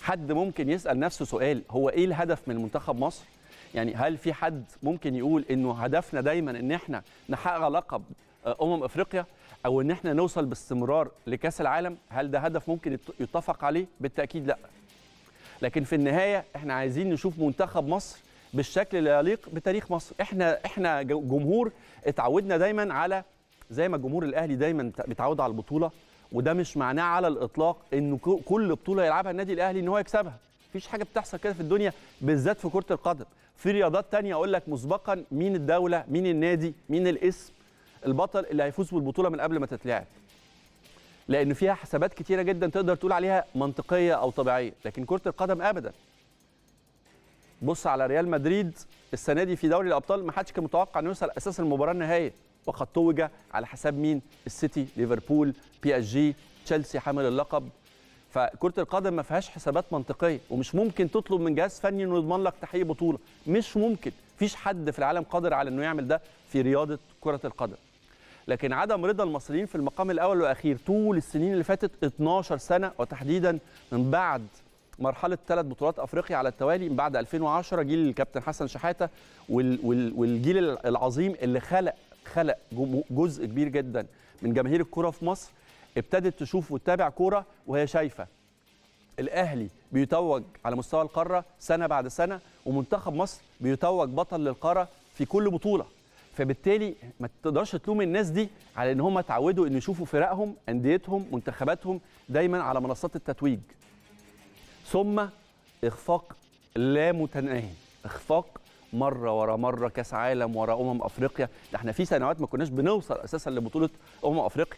حد ممكن يسال نفسه سؤال هو ايه الهدف من منتخب مصر يعني هل في حد ممكن يقول انه هدفنا دايما ان احنا نحقق لقب امم افريقيا او ان احنا نوصل باستمرار لكاس العالم هل ده هدف ممكن يتفق عليه بالتاكيد لا لكن في النهايه احنا عايزين نشوف منتخب مصر بالشكل اللي يليق بتاريخ مصر احنا احنا جمهور اتعودنا دايما على زي ما الجمهور الاهلي دايما بيتعود على البطوله وده مش معناه على الاطلاق انه كل بطوله يلعبها النادي الاهلي ان هو يكسبها مفيش حاجه بتحصل كده في الدنيا بالذات في كره القدم في رياضات تانية اقول لك مسبقا مين الدوله مين النادي مين الاسم البطل اللي هيفوز بالبطوله من قبل ما تتلعب لان فيها حسابات كتيره جدا تقدر تقول عليها منطقيه او طبيعيه لكن كره القدم ابدا بص على ريال مدريد السنه دي في دوري الابطال ما حدش كان متوقع انه يوصل اساس المباراه النهائيه وقد توج على حساب مين السيتي ليفربول بي اس جي تشيلسي حامل اللقب فكره القدم ما فيهاش حسابات منطقيه ومش ممكن تطلب من جهاز فني انه يضمن لك تحقيق بطوله مش ممكن مفيش حد في العالم قادر على انه يعمل ده في رياضه كره القدم لكن عدم رضا المصريين في المقام الاول والاخير طول السنين اللي فاتت 12 سنه وتحديدا من بعد مرحله ثلاث بطولات افريقيا على التوالي من بعد 2010 جيل الكابتن حسن شحاته والجيل العظيم اللي خلق خلق جزء كبير جدا من جماهير الكره في مصر ابتدت تشوف وتتابع كوره وهي شايفه الاهلي بيتوج على مستوى القاره سنه بعد سنه ومنتخب مصر بيتوج بطل للقاره في كل بطوله فبالتالي ما تقدرش تلوم الناس دي على ان هم اتعودوا ان يشوفوا فرقهم انديتهم منتخباتهم دايما على منصات التتويج ثم اخفاق لا متناهي اخفاق مره ورا مره كاس عالم ورا امم افريقيا ده احنا في سنوات ما كناش بنوصل اساسا لبطوله امم افريقيا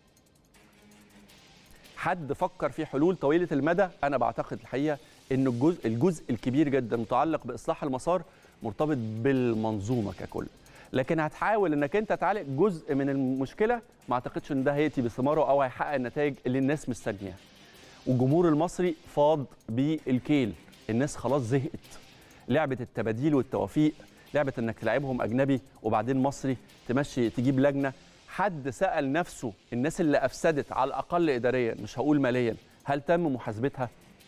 حد فكر في حلول طويله المدى انا بعتقد الحقيقه ان الجزء الجزء الكبير جدا متعلق باصلاح المسار مرتبط بالمنظومه ككل لكن هتحاول انك انت تعالج جزء من المشكله ما اعتقدش ان ده هياتي بثماره او هيحقق النتائج اللي الناس مستنياها والجمهور المصري فاض بالكيل الناس خلاص زهقت لعبه التباديل والتوافيق لعبه انك تلعبهم اجنبي وبعدين مصري تمشي تجيب لجنه حد سال نفسه الناس اللي افسدت على الاقل اداريا مش هقول ماليا هل تم محاسبتها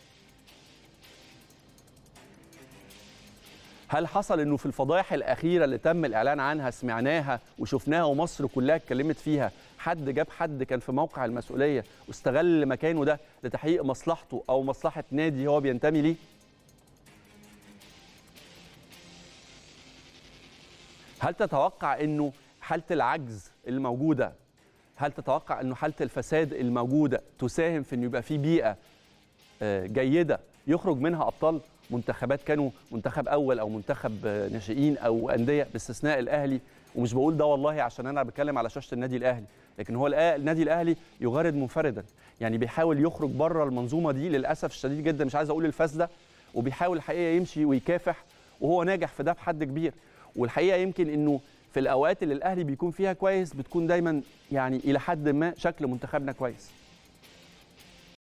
هل حصل انه في الفضائح الاخيره اللي تم الاعلان عنها سمعناها وشفناها ومصر كلها اتكلمت فيها حد جاب حد كان في موقع المسؤوليه واستغل مكانه ده لتحقيق مصلحته او مصلحه نادي هو بينتمي ليه هل تتوقع انه حاله العجز الموجوده هل تتوقع انه حاله الفساد الموجوده تساهم في انه يبقى في بيئه جيده يخرج منها ابطال منتخبات كانوا منتخب اول او منتخب ناشئين او انديه باستثناء الاهلي ومش بقول ده والله عشان انا بتكلم على شاشه النادي الاهلي لكن هو النادي الاهلي يغرد منفردا يعني بيحاول يخرج بره المنظومه دي للاسف الشديد جدا مش عايز اقول الفاسده وبيحاول الحقيقه يمشي ويكافح وهو ناجح في ده بحد كبير والحقيقه يمكن انه في الاوقات اللي الاهلي بيكون فيها كويس بتكون دايما يعني الى حد ما شكل منتخبنا كويس